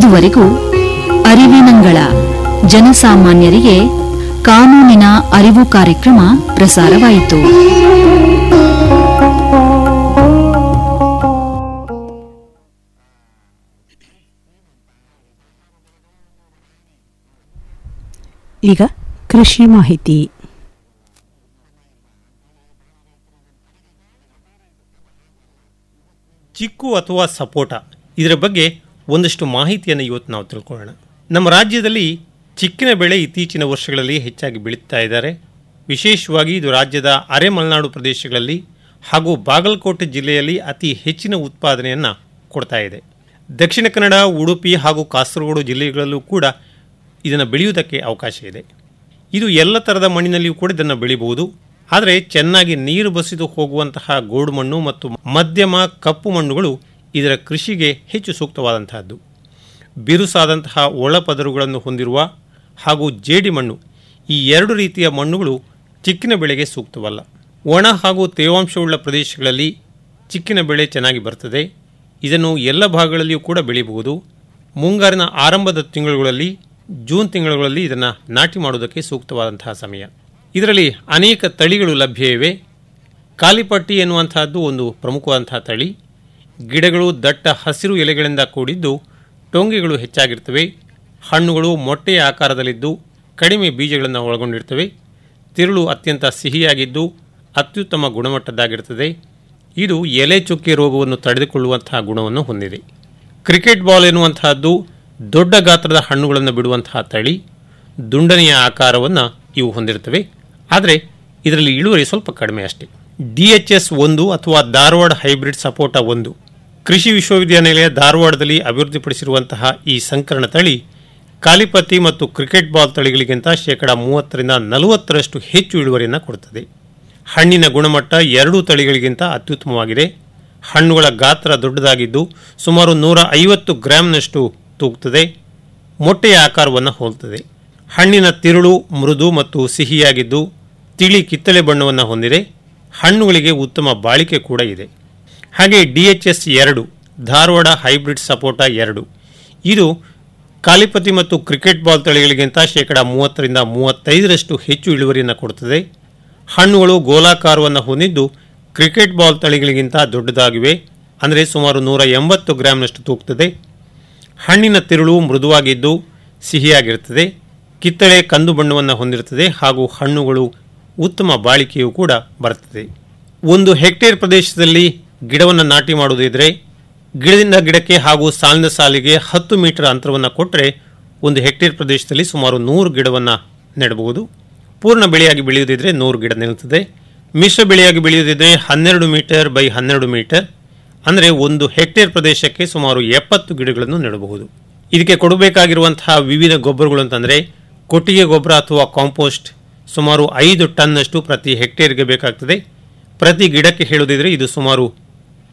ಇದುವರೆಗೂ ಅರಿವಿನಂಗಳ ಜನಸಾಮಾನ್ಯರಿಗೆ ಕಾನೂನಿನ ಅರಿವು ಕಾರ್ಯಕ್ರಮ ಪ್ರಸಾರವಾಯಿತು ಈಗ ಕೃಷಿ ಮಾಹಿತಿ ಚಿಕ್ಕು ಅಥವಾ ಸಪೋಟ ಇದರ ಬಗ್ಗೆ ಒಂದಷ್ಟು ಮಾಹಿತಿಯನ್ನು ಇವತ್ತು ನಾವು ತಿಳ್ಕೊಳ್ಳೋಣ ನಮ್ಮ ರಾಜ್ಯದಲ್ಲಿ ಚಿಕ್ಕಿನ ಬೆಳೆ ಇತ್ತೀಚಿನ ವರ್ಷಗಳಲ್ಲಿ ಹೆಚ್ಚಾಗಿ ಬೆಳೀತಾ ಇದ್ದಾರೆ ವಿಶೇಷವಾಗಿ ಇದು ರಾಜ್ಯದ ಅರೆ ಮಲೆನಾಡು ಪ್ರದೇಶಗಳಲ್ಲಿ ಹಾಗೂ ಬಾಗಲಕೋಟೆ ಜಿಲ್ಲೆಯಲ್ಲಿ ಅತಿ ಹೆಚ್ಚಿನ ಉತ್ಪಾದನೆಯನ್ನು ಕೊಡ್ತಾ ಇದೆ ದಕ್ಷಿಣ ಕನ್ನಡ ಉಡುಪಿ ಹಾಗೂ ಕಾಸರಗೋಡು ಜಿಲ್ಲೆಗಳಲ್ಲೂ ಕೂಡ ಇದನ್ನು ಬೆಳೆಯುವುದಕ್ಕೆ ಅವಕಾಶ ಇದೆ ಇದು ಎಲ್ಲ ಥರದ ಮಣ್ಣಿನಲ್ಲಿಯೂ ಕೂಡ ಇದನ್ನು ಬೆಳಿಬಹುದು ಆದರೆ ಚೆನ್ನಾಗಿ ನೀರು ಬಸಿದು ಹೋಗುವಂತಹ ಗೋಡು ಮಣ್ಣು ಮತ್ತು ಮಧ್ಯಮ ಕಪ್ಪು ಮಣ್ಣುಗಳು ಇದರ ಕೃಷಿಗೆ ಹೆಚ್ಚು ಸೂಕ್ತವಾದಂತಹದ್ದು ಬಿರುಸಾದಂತಹ ಒಳಪದರುಗಳನ್ನು ಹೊಂದಿರುವ ಹಾಗೂ ಜೇಡಿ ಮಣ್ಣು ಈ ಎರಡು ರೀತಿಯ ಮಣ್ಣುಗಳು ಚಿಕ್ಕಿನ ಬೆಳೆಗೆ ಸೂಕ್ತವಲ್ಲ ಒಣ ಹಾಗೂ ತೇವಾಂಶವುಳ್ಳ ಪ್ರದೇಶಗಳಲ್ಲಿ ಚಿಕ್ಕಿನ ಬೆಳೆ ಚೆನ್ನಾಗಿ ಬರ್ತದೆ ಇದನ್ನು ಎಲ್ಲ ಭಾಗಗಳಲ್ಲಿಯೂ ಕೂಡ ಬೆಳೆಯಬಹುದು ಮುಂಗಾರಿನ ಆರಂಭದ ತಿಂಗಳುಗಳಲ್ಲಿ ಜೂನ್ ತಿಂಗಳುಗಳಲ್ಲಿ ಇದನ್ನು ನಾಟಿ ಮಾಡುವುದಕ್ಕೆ ಸೂಕ್ತವಾದಂತಹ ಸಮಯ ಇದರಲ್ಲಿ ಅನೇಕ ತಳಿಗಳು ಲಭ್ಯ ಇವೆ ಕಾಲಿಪಟ್ಟಿ ಎನ್ನುವಂತಹದ್ದು ಒಂದು ಪ್ರಮುಖವಾದಂತಹ ತಳಿ ಗಿಡಗಳು ದಟ್ಟ ಹಸಿರು ಎಲೆಗಳಿಂದ ಕೂಡಿದ್ದು ಟೊಂಗೆಗಳು ಹೆಚ್ಚಾಗಿರ್ತವೆ ಹಣ್ಣುಗಳು ಮೊಟ್ಟೆಯ ಆಕಾರದಲ್ಲಿದ್ದು ಕಡಿಮೆ ಬೀಜಗಳನ್ನು ಒಳಗೊಂಡಿರ್ತವೆ ತಿರುಳು ಅತ್ಯಂತ ಸಿಹಿಯಾಗಿದ್ದು ಅತ್ಯುತ್ತಮ ಗುಣಮಟ್ಟದ್ದಾಗಿರ್ತದೆ ಇದು ಎಲೆ ಚುಕ್ಕೆ ರೋಗವನ್ನು ತಡೆದುಕೊಳ್ಳುವಂತಹ ಗುಣವನ್ನು ಹೊಂದಿದೆ ಕ್ರಿಕೆಟ್ ಬಾಲ್ ಎನ್ನುವಂತಹದ್ದು ದೊಡ್ಡ ಗಾತ್ರದ ಹಣ್ಣುಗಳನ್ನು ಬಿಡುವಂತಹ ತಳಿ ದುಂಡನೆಯ ಆಕಾರವನ್ನು ಇವು ಹೊಂದಿರ್ತವೆ ಆದರೆ ಇದರಲ್ಲಿ ಇಳುವರಿ ಸ್ವಲ್ಪ ಕಡಿಮೆ ಅಷ್ಟೇ ಡಿ ಎಚ್ ಎಸ್ ಒಂದು ಅಥವಾ ಧಾರವಾಡ ಹೈಬ್ರಿಡ್ ಸಪೋಟ ಒಂದು ಕೃಷಿ ವಿಶ್ವವಿದ್ಯಾನಿಲಯ ಧಾರವಾಡದಲ್ಲಿ ಅಭಿವೃದ್ಧಿಪಡಿಸಿರುವಂತಹ ಈ ಸಂಕರಣ ತಳಿ ಕಾಲಿಪತಿ ಮತ್ತು ಕ್ರಿಕೆಟ್ ಬಾಲ್ ತಳಿಗಳಿಗಿಂತ ಶೇಕಡ ಮೂವತ್ತರಿಂದ ನಲವತ್ತರಷ್ಟು ಹೆಚ್ಚು ಇಳುವರಿಯನ್ನು ಕೊಡುತ್ತದೆ ಹಣ್ಣಿನ ಗುಣಮಟ್ಟ ಎರಡೂ ತಳಿಗಳಿಗಿಂತ ಅತ್ಯುತ್ತಮವಾಗಿದೆ ಹಣ್ಣುಗಳ ಗಾತ್ರ ದೊಡ್ಡದಾಗಿದ್ದು ಸುಮಾರು ನೂರ ಐವತ್ತು ಗ್ರಾಂನಷ್ಟು ತೂಗುತ್ತದೆ ಮೊಟ್ಟೆಯ ಆಕಾರವನ್ನು ಹೋಲುತ್ತದೆ ಹಣ್ಣಿನ ತಿರುಳು ಮೃದು ಮತ್ತು ಸಿಹಿಯಾಗಿದ್ದು ತಿಳಿ ಕಿತ್ತಳೆ ಬಣ್ಣವನ್ನು ಹೊಂದಿದೆ ಹಣ್ಣುಗಳಿಗೆ ಉತ್ತಮ ಬಾಳಿಕೆ ಕೂಡ ಇದೆ ಹಾಗೆ ಡಿ ಎಚ್ ಎಸ್ ಎರಡು ಧಾರವಾಡ ಹೈಬ್ರಿಡ್ ಸಪೋಟ ಎರಡು ಇದು ಕಾಲಿಪತಿ ಮತ್ತು ಕ್ರಿಕೆಟ್ ಬಾಲ್ ತಳಿಗಳಿಗಿಂತ ಶೇಕಡ ಮೂವತ್ತರಿಂದ ಮೂವತ್ತೈದರಷ್ಟು ಹೆಚ್ಚು ಇಳುವರಿಯನ್ನು ಕೊಡುತ್ತದೆ ಹಣ್ಣುಗಳು ಗೋಲಾಕಾರವನ್ನು ಹೊಂದಿದ್ದು ಕ್ರಿಕೆಟ್ ಬಾಲ್ ತಳಿಗಳಿಗಿಂತ ದೊಡ್ಡದಾಗಿವೆ ಅಂದರೆ ಸುಮಾರು ನೂರ ಎಂಬತ್ತು ಗ್ರಾಂನಷ್ಟು ತೂಗ್ತದೆ ಹಣ್ಣಿನ ತಿರುಳು ಮೃದುವಾಗಿದ್ದು ಸಿಹಿಯಾಗಿರುತ್ತದೆ ಕಿತ್ತಳೆ ಕಂದು ಬಣ್ಣವನ್ನು ಹೊಂದಿರುತ್ತದೆ ಹಾಗೂ ಹಣ್ಣುಗಳು ಉತ್ತಮ ಬಾಳಿಕೆಯೂ ಕೂಡ ಬರುತ್ತದೆ ಒಂದು ಹೆಕ್ಟೇರ್ ಪ್ರದೇಶದಲ್ಲಿ ಗಿಡವನ್ನು ನಾಟಿ ಮಾಡುವುದಿದ್ರೆ ಗಿಡದಿಂದ ಗಿಡಕ್ಕೆ ಹಾಗೂ ಸಾಲಿನ ಸಾಲಿಗೆ ಹತ್ತು ಮೀಟರ್ ಅಂತರವನ್ನು ಕೊಟ್ಟರೆ ಒಂದು ಹೆಕ್ಟೇರ್ ಪ್ರದೇಶದಲ್ಲಿ ಸುಮಾರು ನೂರು ಗಿಡವನ್ನು ನೆಡಬಹುದು ಪೂರ್ಣ ಬೆಳೆಯಾಗಿ ಬೆಳೆಯುವುದಿದ್ರೆ ನೂರು ಗಿಡ ನಿಲ್ಲುತ್ತದೆ ಮಿಶ್ರ ಬೆಳೆಯಾಗಿ ಬೆಳೆಯುವುದಿದ್ರೆ ಹನ್ನೆರಡು ಮೀಟರ್ ಬೈ ಹನ್ನೆರಡು ಮೀಟರ್ ಅಂದರೆ ಒಂದು ಹೆಕ್ಟೇರ್ ಪ್ರದೇಶಕ್ಕೆ ಸುಮಾರು ಎಪ್ಪತ್ತು ಗಿಡಗಳನ್ನು ನೆಡಬಹುದು ಇದಕ್ಕೆ ಕೊಡಬೇಕಾಗಿರುವಂತಹ ವಿವಿಧ ಗೊಬ್ಬರಗಳು ಅಂತಂದರೆ ಕೊಟ್ಟಿಗೆ ಗೊಬ್ಬರ ಅಥವಾ ಕಾಂಪೋಸ್ಟ್ ಸುಮಾರು ಐದು ಟನ್ನಷ್ಟು ಪ್ರತಿ ಹೆಕ್ಟೇರ್ಗೆ ಬೇಕಾಗ್ತದೆ ಪ್ರತಿ ಗಿಡಕ್ಕೆ ಹೇಳುವುದಿದ್ರೆ ಇದು ಸುಮಾರು